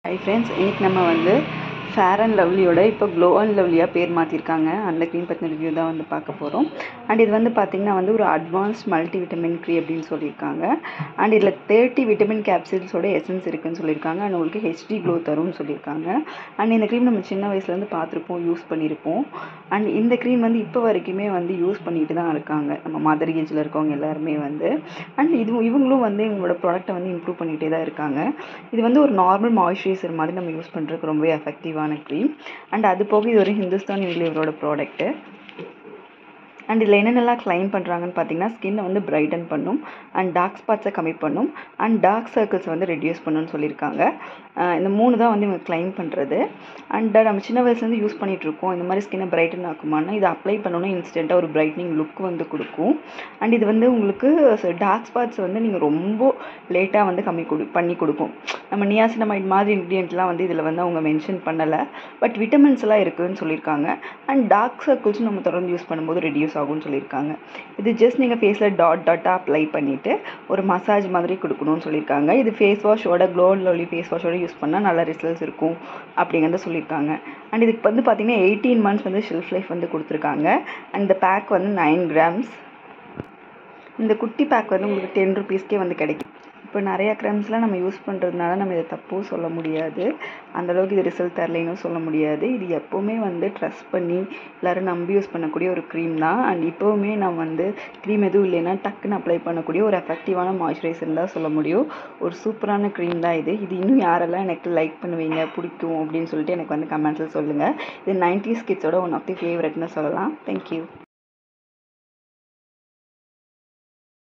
hi friends இன்றைக்கி நம்ம வந்து ஃபேர் அண்ட் லவ்லியோட இப்போ க்ளோ அண்ட் லவ்லியாக பேர் மாற்றிருக்காங்க அந்த க்ரீம் பற்றின ரிவ்யூ தான் வந்து பார்க்க போகிறோம் அண்ட் இது வந்து பார்த்திங்கன்னா வந்து ஒரு அட்வான்ஸ் மல்டி விட்டமின் க்ரீ அப்படின்னு சொல்லியிருக்காங்க அண்ட் இதில் தேர்ட்டி விட்டமின் கேப்சூல்ஸோட எசன்ஸ் இருக்குன்னு சொல்லியிருக்காங்க அண்ட் உங்களுக்கு ஹெச்டி க்ளோ தரும்னு சொல்லியிருக்காங்க அண்ட் இந்த க்ரீம் நம்ம சின்ன வயசுலேருந்து பார்த்துருப்போம் யூஸ் பண்ணியிருப்போம் அண்ட் இந்த க்ரீம் வந்து இப்போ வரைக்குமே வந்து யூஸ் பண்ணிட்டு தான் இருக்காங்க நம்ம மதர் ஏஜில் இருக்கவங்க எல்லாருமே வந்து அண்ட் இது இவங்களும் வந்து இவங்களோட ப்ராடக்ட்டை வந்து இம்ப்ரூவ் பண்ணிகிட்டே தான் இருக்காங்க இது வந்து ஒரு நார்மல் மாய்ஸ்சரைசர் மாதிரி நம்ம யூஸ் பண்ணுறதுக்கு ரொம்பவே எஃபெக்டிவான க்ரீம் அண்ட் அது போக இது ஒரு ஹிந்துஸ்தான் யூனிலிவரோட ப்ராடக்ட்டு அண்ட் இதில் என்னென்னலாம் க்ளைம் பண்ணுறாங்கன்னு பார்த்தீங்கன்னா ஸ்கின்னை வந்து பிரைட்டன் பண்ணும் அண்ட் டார்க் ஸ்பாட்ஸை கம்மி பண்ணும் அண்ட் டார்க் சர்க்கிள்ஸ் வந்து ரெடியூஸ் பண்ணுன்னு சொல்லியிருக்காங்க இந்த மூணு தான் வந்து இவங்க க்ளைம் பண்ணுறது அண்ட் நம்ம சின்ன வயசுலேருந்து யூஸ் பண்ணிகிட்ருக்கோம் இந்த மாதிரி ஸ்கின்னை பிரைட்டன் ஆக்குமானா இதை அப்ளை பண்ணோன்னா இன்ஸ்டண்ட்டாக ஒரு பிரைட்னிங் லுக் வந்து கொடுக்கும் அண்ட் இது வந்து உங்களுக்கு டார்க் ஸ்பாட்ஸ் வந்து நீங்கள் ரொம்ப லேட்டாக வந்து கம்மி கொடு பண்ணி கொடுக்கும் நம்ம நியாசினமைட் மாதிரி இன்க்ரீடியன்ட்லாம் வந்து இதில் வந்து அவங்க மென்ஷன் பண்ணலை பட் விட்டமின்ஸ் எல்லாம் இருக்குதுன்னு சொல்லியிருக்காங்க அண்ட் டார்க் சர்க்கிள்ஸும் நம்ம தொடர்ந்து யூஸ் பண்ணும்போது ரெடியூஸ் ஆகும்னு சொல்லியிருக்காங்க இது ஜஸ்ட் நீங்கள் ஃபேஸில் டாட் டாட்டாக அப்ளை பண்ணிவிட்டு ஒரு மசாஜ் மாதிரி கொடுக்கணும்னு சொல்லியிருக்காங்க இது ஃபேஸ் வாஷோட க்ளோ அண்ட் லவ்லி ஃபேஸ் வாஷோட யூஸ் பண்ணால் நல்ல ரிசல்ட்ஸ் இருக்கும் அப்படிங்கிறத சொல்லியிருக்காங்க அண்ட் இதுக்கு வந்து பார்த்திங்கன்னா எயிட்டீன் மந்த்ஸ் வந்து ஷெல்ஃப் லைஃப் வந்து கொடுத்துருக்காங்க அண்ட் இந்த பேக் வந்து நைன் கிராம்ஸ் இந்த குட்டி பேக் வந்து உங்களுக்கு டென் ருபீஸ்க்கே வந்து கிடைக்கும் இப்போ நிறையா க்ரம்ஸ்லாம் நம்ம யூஸ் பண்ணுறதுனால நம்ம இதை தப்பும் சொல்ல முடியாது அந்தளவுக்கு இது ரிசல்ட் தரலைன்னு சொல்ல முடியாது இது எப்போவுமே வந்து ட்ரஸ்ட் பண்ணி எல்லோரும் நம்பி யூஸ் பண்ணக்கூடிய ஒரு க்ரீம் தான் அண்ட் இப்போவுமே நம்ம வந்து க்ரீம் எதுவும் இல்லைன்னா டக்குன்னு அப்ளை பண்ணக்கூடிய ஒரு எஃபெக்டிவான மாய்ஸ்சரைசர் தான் சொல்ல முடியும் ஒரு சூப்பரான க்ரீம் தான் இது இது இன்னும் யாரெல்லாம் எனக்கு லைக் பண்ணுவீங்க பிடிக்கும் அப்படின்னு சொல்லிட்டு எனக்கு வந்து கமெண்ட்ஸில் சொல்லுங்கள் இது நைன்டிஸ் கிட்ஸோட ஒன் ஆஃப் தி ஃபேவரட்னு சொல்லலாம் தேங்க்யூ